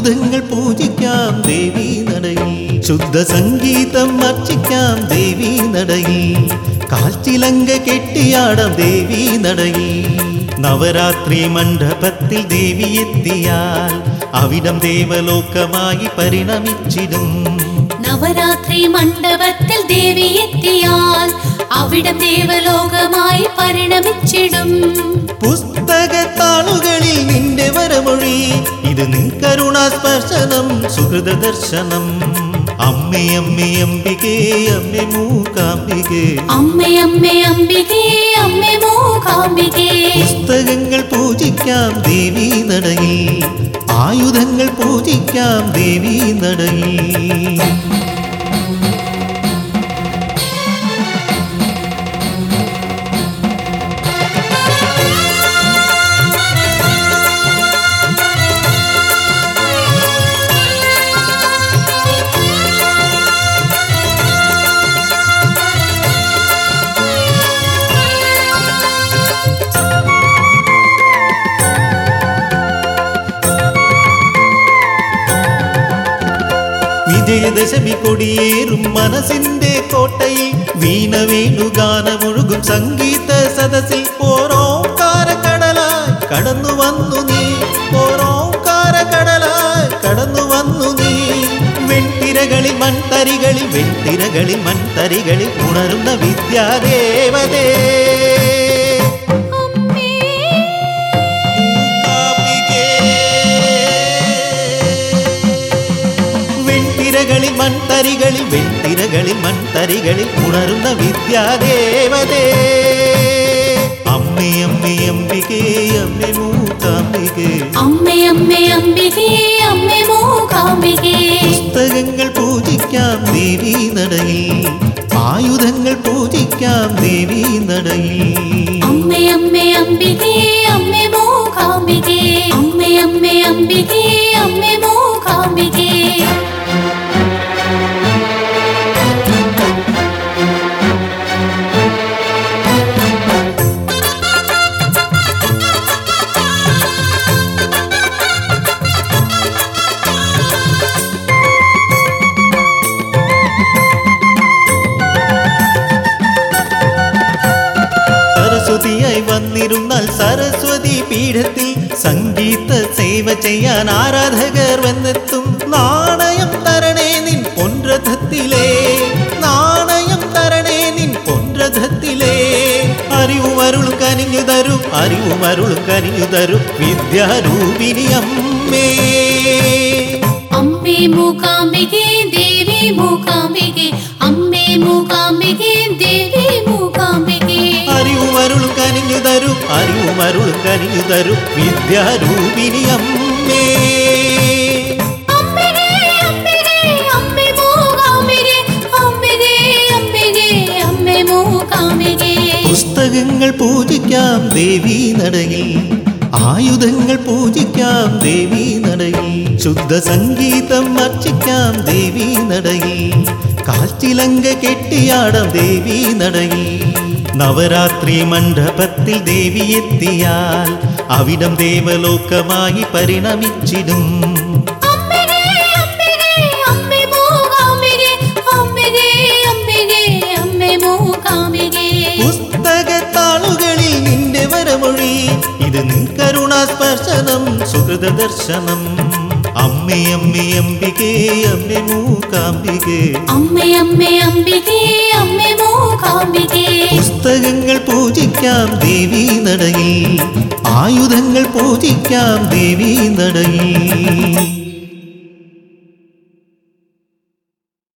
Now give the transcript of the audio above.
ആയുധങ്ങൾ പൂജിക്കാം ദേവീ നടയിൽ ശുദ്ധ സംഗീതം അർച്ചിക്കാം ദേവീ നടയിൽ കാൽച്ചിലങ്ക കെട്ടിയാടാം ദേവീ നടയിൽ നവരാത്രി മണ്ഡപത്തിൽ ദേവി എത്തിയാൽ അവിടം ദേവലോകമായി പരിണമിച്ചിടും നവരാത്രി മണ്ഡപത്തിൽ ദേവി എത്തിയാൽ അവിടം ദേവലോകമായി പരിണമിച്ചിടും പുസ്തകത്താളുകളിൽ നിന്റെ വരമൊഴി ഇത് നിൻ കരുണാസ്പർശനം സുഹൃത ദർശനം അമ്മേ അമ്മേ അംബികേ അമ്മേ മൂകാംബികേ അമ്മേ അമ്മേ അംബികേ അമ്മേ മൂകാംബികേ പുസ്തകങ്ങൾ പൂജിക്കാം ദേവീ നടയിൽ ആയുധങ്ങൾ പൂജിക്കാം ദേവീ നടയിൽ വിജയദശമി കൊടിയേറും മനസ്സിന്റെ കോട്ടയിൽ വീണ വേണുഗാനമൊഴുകും സംഗീത സദസ്സിൽ ഓരോക്കാര കടലായി കടന്നു വന്നു നീ ഓരോക്കാര കടലായി കടന്നു വന്നു നീ വെൺതിരകളിൽ മൺതരികളിൽ വെൺതിരകളിൽ മൺതരികളിൽ ഉണരുന്ന വിദ്യാദേവതേ വെൺതിരകളിൽ മൺതരികളിൽ വെൺതിരകളിൽ മൺതരികളിൽ ഉണരുന്ന വിദ്യാദേവതേ അമ്മേ അമ്മേ അംബികേ അമ്മേ മൂകാംബികേ അമ്മേ അമ്മേ അംബികേ അമ്മേ മൂകാംബികേ പുസ്തകങ്ങൾ പൂജിക്കാം ദേവീ നടയിൽ ആയുധങ്ങൾ പൂജിക്കാം ദേവീ നടയിൽ അമ്മേ അമ്മേ അംബികേ അമ്മേ മൂകാംബികേ അമ്മേ അമ്മേ അംബികേ അമ്മേ മൂകാംബികേ സരസ്വതിയായി വന്നിരുന്നാൽ സരസ്വതി പീഠത്തിൽ സംഗീത സേവ ചെയ്യാൻ ആരാധകർ വന്നെത്തും നാണയം തരണേ നിൻ പൊൻരഥത്തിലേ നാണയം തരണേ നിൻ പൊൻരഥത്തിലേ അറിവും അരുളും കനിഞ്ഞു തരും അറിവും അരുളും കനിഞ്ഞു തരും വിദ്യാരൂപിണി അമ്മേ അമ്മേ മൂകാംബികേ ദേവി മൂകാംബികേ അമ്മേ മൂകാംബികേ ദേവി മൂകാംബികേ അറിവും അരുളും കനിഞ്ഞു തരും അറിവും അരുളും കനിഞ്ഞു തരും വിദ്യാരൂപിണി അമ്മേ അമ്പികേ അമ്പികേ അമ്മേ മൂകാംബികേ അമ്പികേ അമ്പികേ അമ്മേ മൂകാംബികേ പുസ്തകങ്ങൾ പൂജിക്കാം ദേവീ നടയിൽ ആയുധങ്ങൾ പൂജിക്കാം ദേവീ നടയിൽ ശുദ്ധ സംഗീതം അർച്ചിക്കാം ദേവീ നടയിൽ കാൽച്ചിലങ്ക കെട്ടിയാടാം ദേവീ നടയിൽ നവരാത്രി മണ്ഡപത്തിൽ ദേവി എത്തിയാൽ അവിടം ദേവലോകമായി പരിണമിച്ചിടും അമ്പികേ അമ്പികേ അമ്മേ മൂകാംബികേ അമ്പികേ അമ്പികേ അമ്മേ മൂകാംബികേ പുസ്തകത്താളുകളിൽ നിന്റെ വരമൊഴി ഇത് നിൻ കരുണാസ്പർശനം സുഹൃത ദർശനം അമ്മേ അമ്മേ അംബികേ അമ്മേ മൂകാംബികേ അമ്മേ അമ്മേ അമ്പികേ അമ്മേ മൂകാംബികേ പുസ്തകങ്ങൾ പൂജിക്കാം ദേവീ നടയിൽ ആയുധങ്ങൾ പൂജിക്കാം ദേവീ നടയിൽ